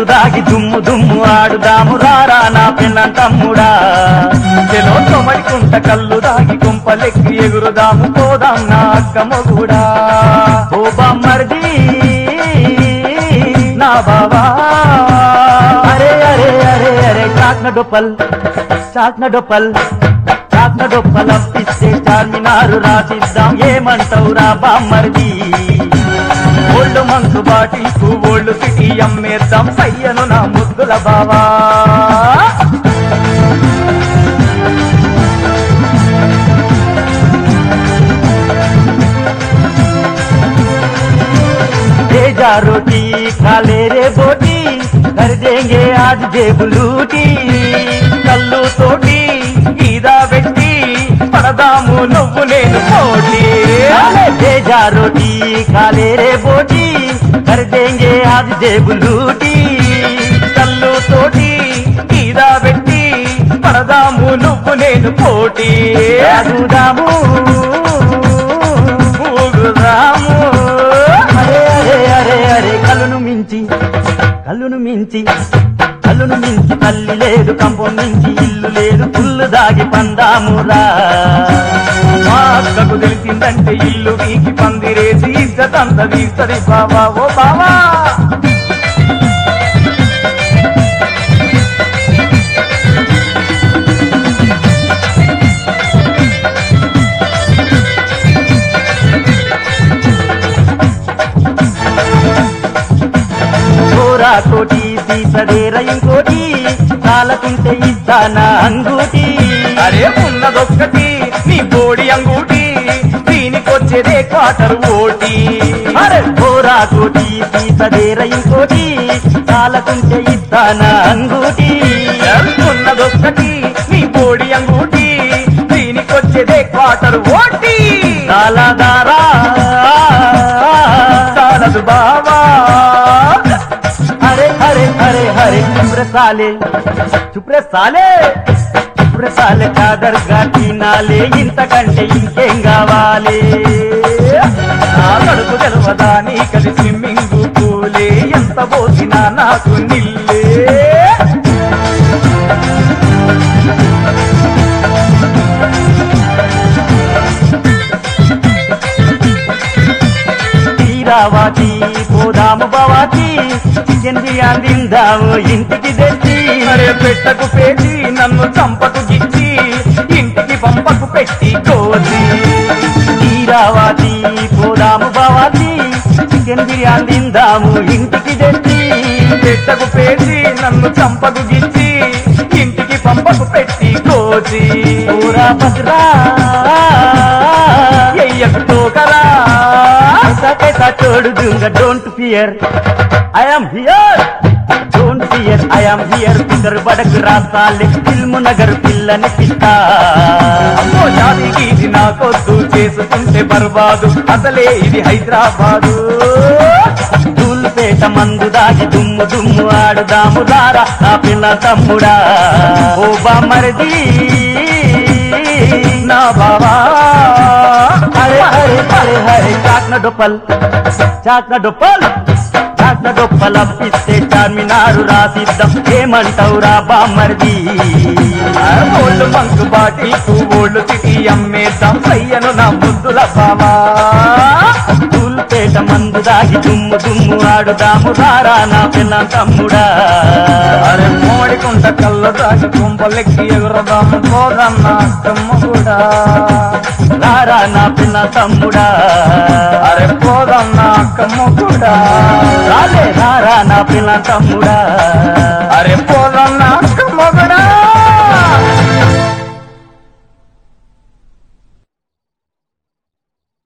మందు దాగి దుమ్ము దుమ్ము ఆడుదాము రారా నా పిల్ల తమ్ముడా చెలో తొమడికుంట కళ్ళు దాగి కుంపలెక్కి ఎగురుదాము పోదాం నా అక్క మొగుడా ఓ బామ్మర్ది నా బాబా అరే అరే అరే అరే చాక్న డొప్పల్ చాక్న డొప్పల్ చాక్న డొప్పల్ అప్పిస్తే చార్మినారు రాసిద్దాం ఏమంటావురా బామ్మర్ది ఓల్డ్ మంకు బాటిల్కు ఓల్డ్ సిటీ అమ్మేద్దాం సయ్యను నా ముద్దుల బావా भेजा रोटी खा ले रे बोटी कर देंगे आज जेब लूटी కళ్ళు తోటి ఈదా పెట్టి పడదాము నువ్వు నేను పోటీ भेजा रोटी खा ले रे बोटी कर देंगे आज जेब लूटी కళ్ళు తోటి ఈదా పెట్టి పడదాము నువ్వు నేను పోటీ అడుగుదాము ఊగుదాము అరే అరే అరే అరే కళ్ళును మించి కళ్ళును మించి కళ్ళును మించి తల్లి లేదు కంపం మించి ఇల్లు లేదు పుల్లు దాగి పందామురా మా అక్కకు తెలిసిందంటే ఇల్లు వీకి పందిరేసి ఇద్దతంత తీస్తది బావా ఓ బావా చోరా కోటి తీసదేర ఇంకోటి కాలకుంటే ఇస్తానా అంగూటి అరే ఉన్నదొక్కటి నీ బోడి అంగూటి దీనికొచ్చేదే క్వార్టర్ ఓటి అరే చోరా కోటి తీసదేర ఇంకోటి కాలకుంటే ఇస్తానా అంగూటి ఉన్నదొక్కటి నీ బోడి అంగూటి దీనికొచ్చేదే క్వార్టర్ ఓటి కాలదారా చాలదు బావా అరే అరే అరే అరే చుప్రే సాలే చుప్రే సాలే చుప్రే సాలే కాదర్గా తినాలే ఇంతకంటే ఇంకేం కావాలి నా కడుపు తెలవదా నీ కలి స్విమ్మింగ్ పూలే ఎంత పోసినా నాకు నిల్లే తీరావాతి పోదాము బావాతి చికెన్ బిర్యానీ తిందాము ఇంటికి తెచ్చి అరే పెట్టకు పెట్టి నన్ను చంపకు గిచ్చి ఇంటికి పంపకు పెట్టి కోసి తీరావాతి పోదాము బావాతి చికెన్ బిర్యానీ తిందాము ఇంటికి తెచ్చి పెట్టకు పెట్టి నన్ను చంపకు గిచ్చి ఇంటికి పంపకు పెట్టి కోసి ఊరా బసరా ఎయ్యకు తోకరా ऐसा कैसा छोड़ दूंगा don't fear I am here don't fear I am here फिकर बड़क రాసాలే ఫిల్మ్ నగర్ పిల్లని పిస్తా అమ్మో జాతి గీతి నాకొద్దు చేసుకుంటే బర్బాదు అసలే ఇది హైదరాబాదు దూల్పేట మందు దాగి దుమ్ము దుమ్ము ఆడుదాము రారా నా పిల్ల తమ్ముడా ఓ బామరది నా బావా అరే అరే అరే అరే చాక్న డొప్పల్ చాక్న డొప్పల్ చాక్న డొప్పల్ అప్పిస్తే చార్మినారు రాసిద్దాం ఏమంటావురా బామ్మర్ది ఓళ్ళు మంకు బాటిల్కు ఓళ్ళు తిటి అమ్మేద్దాం సయ్యను నా ముద్దుల బావా తూల్పేట మందు దాగి దుమ్ము దుమ్ము ఆడుదాము రారా నా పిల్ల తమ్ముడా అరే మోడికుంట కళ్ళ దాగి కుంపలెక్కి ఎగురదాము పోదన్న అక్కమ్మ కూడా రారా నా పిల్ల తమ్ముడా అరే పోదన్న అక్కమ్మ కూడా రాలే రారా నా పిల్ల తమ్ముడా